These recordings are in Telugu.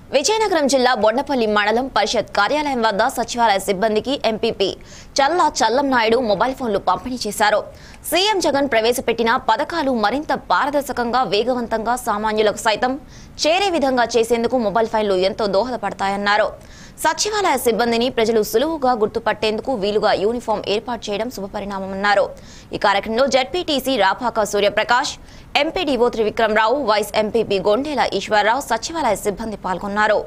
విజయనగరం జిల్లా బొండపల్లి మండలం పరిషత్ కార్యాలయం వద్ద సచివాలయ సిబ్బందికి ఎంపీపీ చల్లా చల్లం నాయుడు మొబైల్ ఫోన్లు పంపిణీ చేశారు సీఎం జగన్ ప్రవేశపెట్టిన పథకాలు మరింత పారదర్శకంగా వేగవంతంగా సామాన్యులకు సైతం చేరే విధంగా చేసేందుకు మొబైల్ ఫైన్లు ఎంతో దోహదపడతాయన్నారు సచివాలయ సిబ్బందిని ప్రజలు సులువుగా గుర్తుపట్టేందుకు వీలుగా యూనిఫామ్ ఏర్పాటు చేయడం శుభపరిణామమన్నారు ఈ కార్యక్రమంలో ZPTC Rapaka Suryaprakash MPDO Trivikramarao vice MPP Gondela Eswararao సచివాలయ సిబ్బంది పాల్గొన్నారు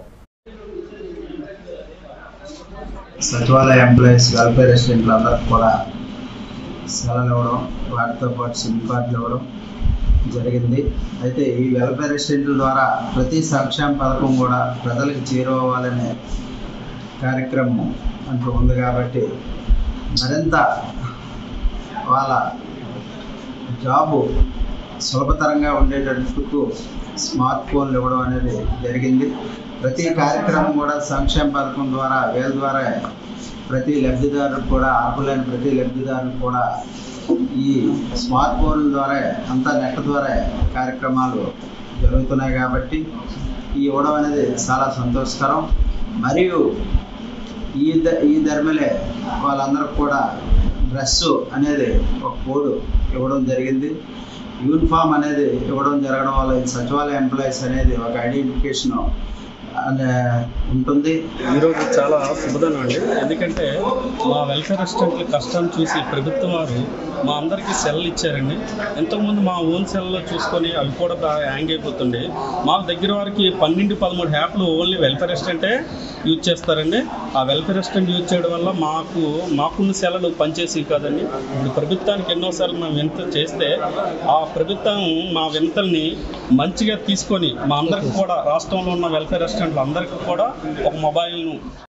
సచివాలయ ఎంప్లాయీస్ వెల్ఫేర్ రెసిడెంట్లు అందరికి కూడా సెలవులు ఇవ్వడం వాటితో పాటు సిమ్ కార్డులు ఇవ్వడం జరిగింది అయితే ఈ వెల్ఫేర్ రెసిడెంట్ల ద్వారా ప్రతి సంక్షేమ పథకం కూడా ప్రజలకు చేరువవ్వాలనే కార్యక్రమం అంటూ ఉంది కాబట్టి మరింత వాళ్ళ జాబు సులభతరంగా ఉండేటందుకు స్మార్ట్ ఫోన్లు ఇవ్వడం అనేది జరిగింది ప్రతి కార్యక్రమం కూడా సంక్షేమ పథకం ద్వారా వీళ్ళ ద్వారా ప్రతి లబ్ధిదారుడు కూడా ఆపులేని ప్రతి లబ్ధిదారుడు కూడా ఈ స్మార్ట్ ఫోన్ల ద్వారా అంతా నెట్ ద్వారా కార్యక్రమాలు జరుగుతున్నాయి కాబట్టి ఈ ఇవ్వడం అనేది చాలా సంతోషకరం మరియు ఈ ద ఈ ధర్మలే వాళ్ళందరికి కూడా డ్రెస్ అనేది ఒక కోడ్ ఇవ్వడం జరిగింది యూనిఫామ్ అనేది ఇవ్వడం జరగడం వల్ల ఈ సచివాలయ ఎంప్లాయీస్ అనేది ఒక ఐడెంటిఫికేషన్ అనే ఉంటుంది ఈరోజు చాలా శుభదనం అండి ఎందుకంటే మా వెల్ఫేర్ అసిస్టెంట్ల కష్టం చూసి ప్రభుత్వం వారు మా అందరికీ సెల్ ఇచ్చారండి ఇంతకుముందు మా ఓన్ సెల్లో చూసుకొని అవి కూడా బాగా హ్యాంగ్ అయిపోతుండే మా దగ్గర వారికి పన్నెండు పదమూడు యాప్లు ఓన్లీ వెల్ఫేర్ అసిస్టెంటే యూజ్ చేస్తారండి ఆ వెల్ఫేర్ అసిస్టెంట్ యూజ్ చేయడం వల్ల మాకు మాకున్న సెలలు పనిచేసి కాదండి ఇప్పుడు ప్రభుత్వానికి ఎన్నోసార్లు మేము వింత చేస్తే ఆ ప్రభుత్వం మా వింతల్ని మంచిగా తీసుకొని మా అందరికి కూడా రాష్ట్రంలో ఉన్న వెల్ఫేర్ అసిస్టెంట్లు అందరికీ కూడా ఒక మొబైల్ను